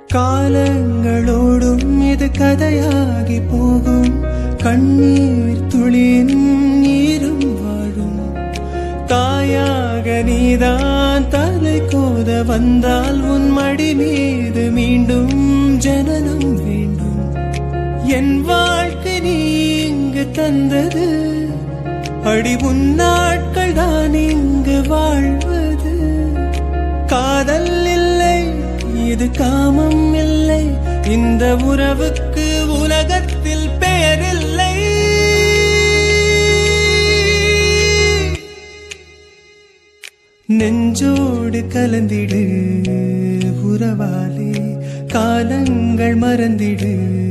காலங்களோடும் இது கதையாகி போகும் கண்ணீர் துளியின் நீரும் வாழும் தாயாக நீதான் தலை கோத வந்தால் உன் மடி மீது மீண்டும் ஜனனம் வேண்டும் என் வாழ்க்கை நீ இங்கு தந்தது அடி உன் நாட்கள் தான் இங்கு வாழ்வது காதல் இல்லை இது காமம் இல்லை இந்த உறவுக்கு உலகத்தில் பெயரில்லை நெஞ்சோடு கலந்திடு உறவாலே காலங்கள் மறந்திடு